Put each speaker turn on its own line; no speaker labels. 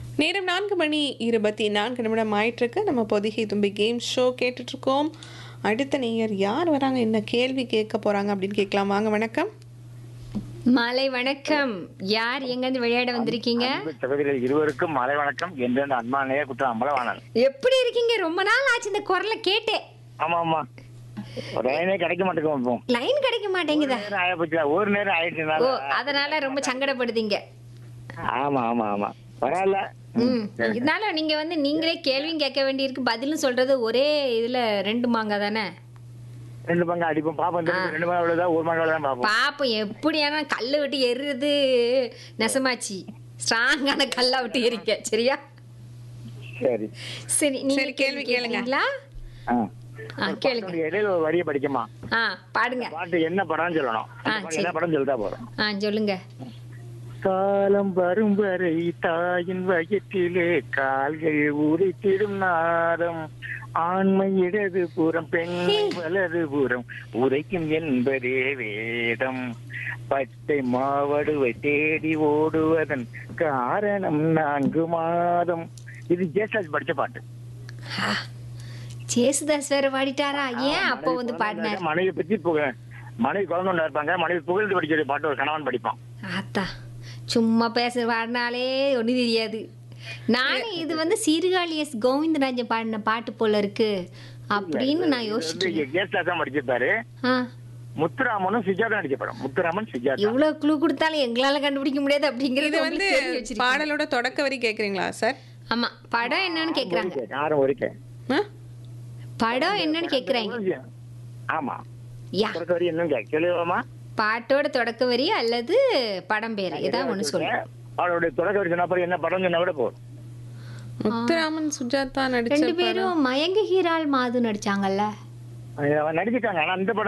நேரம் நான்கு மணி இருபத்தி நான்கு நிமிடம் ஆயிட்டிருக்கு நம்ம பொதிகை தும்பி கேம் ஷோ கேட்டுட்ருக்கோம் அடுத்த நேயர் யார் வராங்க என்ன கேள்வி கேட்க போகிறாங்க அப்படின்னு கேட்கலாம் வாங்க வணக்கம்
மாலை வணக்கம் யார் எங்கேருந்து விளையாட வந்திருக்கீங்க
அன்பு சகோதரிகள் இருவருக்கும் மலை வணக்கம் என்று அன்பானையே குற்றம் அம்பலவாணன்
எப்படி இருக்கீங்க ரொம்ப நாள் ஆச்சு இந்த குரலை கேட்டேன்
ஆமா ஆமா ஒரு லைனே கிடைக்க மாட்டேங்குது இப்போ
லைன் கிடைக்க மாட்டேங்குதா
ஒரு நேரம் ஆயிப்போச்சுல ஒரு நேரம்
ஓ
ஆயிடுச்சுனால
அதனால ரொம்ப சங்கடப்படுதீங்க
ஆமா ஆமா ஆமா பரவாயில்ல
ம் இதனால நீங்க வந்து நீங்களே கேள்வியும் கேட்க வேண்டியிருக்கு பதிலும் சொல்றது ஒரே இதுல ரெண்டு மாங்காய் தானே
ரெண்டு பங்கு அடிப்போம் பாப்போம் திருப்பி ரெண்டு மணி அவ்வளவுதான் ஒரு மணி அவ்வளவுதான் பார்ப்போம்
பாப்போம் எப்படியானா கல்லை விட்டு எறுறது நெசமாச்சு ஸ்ட்ராங்கான கல்லா விட்டு எரிக்க சரியா
சரி
சரி நீங்க
சரி, கேள்வி கேளுங்க.
கேளுங்களா
ஆ.
ஆ கேளுங்க
பாட்டுடைய இடையில ஒரு வரியை படிக்குமா
ஆ பாடுங்க
பாட்டு என்ன படம்னு சொல்லணும்
ஆ,
அந்த பாட்டு
சரி.
என்ன படம் சொல்லிட்டா போறோம்
ஆ சொல்லுங்க
காலம் வரும் வரை தாயின் வயிற்றிலே கால்கள் உரைத்திடும் நாதம் ஆண்மை இடது புறம் பெண்மை வலது புறம் உரைக்கும் என்பதே வேதம் பச்சை மாவடுவை தேடி ஓடுவதன் காரணம் நான்கு மாதம் இது ஜேசாஜ் படிச்ச பாட்டு
ஆ, ஜேசுதாஸ் வேற பாடிட்டாரா ஏன் அப்போ வந்து பாடினார்
மனைவி பத்தி புக மனைவி குழந்தை ஒண்ணு இருப்பாங்க மனைவி புகழ்ந்து படிக்கிற பாட்டு ஒரு கணவன் படிப்பான்
ஆத்தா சும்மா பேச பாடினாலே ஒன்றும் தெரியாது நானும் இது வந்து சீர்காழி எஸ் கோவிந்தராஜன் பாடின பாட்டு போல இருக்கு அப்படின்னு நான் யோசிச்சுட்டு இருக்கேன்.
ஜேசாஜ் தான் படிச்சிருப்பாரு
ஆ
முத்துராமனும் சுஜாதா நடிச்ச படம் முத்துராமன் சுஜாதா
எவ்வளவு க்ளூ கொடுத்தாலும் எங்களால கண்டுபிடிக்க முடியாது
இது
அப்படிங்கறது
வந்து
வந்து தெரிஞ்சு வச்சிருக்கீங்க.
பாடலோட தொடக்க வரி கேட்குறீங்களா சார்
ஆமா படம் என்னன்னு கேக்குறாங்க
யாரும் ஒருக்க
ஆ
படம் என்னன்னு கேக்குறாங்க
ஆமா
யா
பொறுத்த வரையும் என்னன்னு கேட்க சொல்லுவோமா
பாட்டோட தொடக்க வரி அல்லது படம் பேரு ஏதாவது ஒண்ணு சொல்லு
அவளுடைய தொடக்க வரி சொன்னா அப்புறம் என்ன படம் சொன்னா விட போதும்
முத்துராமன் சுஜாதா நடிச்ச
ரெண்டு பேரும் மயங்குகிறாள் மாது நடிச்சாங்கல்ல
அவன் நடிச்சிட்டாங்க ஆனா அந்த படம்